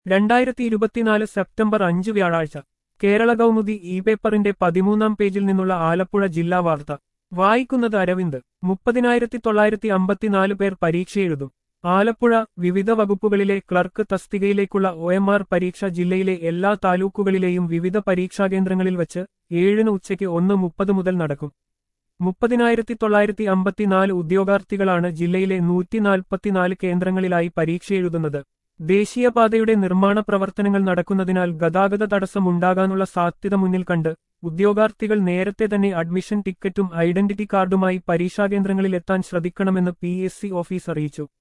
രണ്ടായിരത്തി ഇരുപത്തിനാല് സെപ്റ്റംബർ അഞ്ച് വ്യാഴാഴ്ച കേരള കൗമുദി ഇ പേപ്പറിന്റെ പതിമൂന്നാം പേജിൽ നിന്നുള്ള ആലപ്പുഴ ജില്ലാ വാർത്ത വായിക്കുന്നത് അരവിന്ദ് മുപ്പതിനായിരത്തി തൊള്ളായിരത്തി അമ്പത്തിനാല് പേർ പരീക്ഷ എഴുതും ആലപ്പുഴ വിവിധ വകുപ്പുകളിലെ ക്ലർക്ക് തസ്തികയിലേക്കുള്ള ഒ എം ആർ പരീക്ഷ ജില്ലയിലെ എല്ലാ താലൂക്കുകളിലെയും വിവിധ പരീക്ഷാകേന്ദ്രങ്ങളിൽ വച്ച് ഏഴിന് ഉച്ചയ്ക്ക് ഒന്ന് മുപ്പത് മുതൽ നടക്കും മുപ്പതിനായിരത്തി തൊള്ളായിരത്തി അമ്പത്തിനാല് ഉദ്യോഗാർത്ഥികളാണ് ജില്ലയിലെ നൂറ്റി നാൽപ്പത്തിനാല് കേന്ദ്രങ്ങളിലായി പരീക്ഷ എഴുതുന്നത് ദേശീയപാതയുടെ നിർമ്മാണ പ്രവർത്തനങ്ങൾ നടക്കുന്നതിനാൽ ഗതാഗത തടസ്സം ഉണ്ടാകാനുള്ള സാധ്യത മുന്നിൽ കണ്ട് ഉദ്യോഗാർത്ഥികൾ നേരത്തെ തന്നെ അഡ്മിഷൻ ടിക്കറ്റും ഐഡന്റിറ്റി കാർഡുമായി പരീക്ഷാകേന്ദ്രങ്ങളിലെത്താൻ ശ്രദ്ധിക്കണമെന്ന് പി ഓഫീസ് അറിയിച്ചു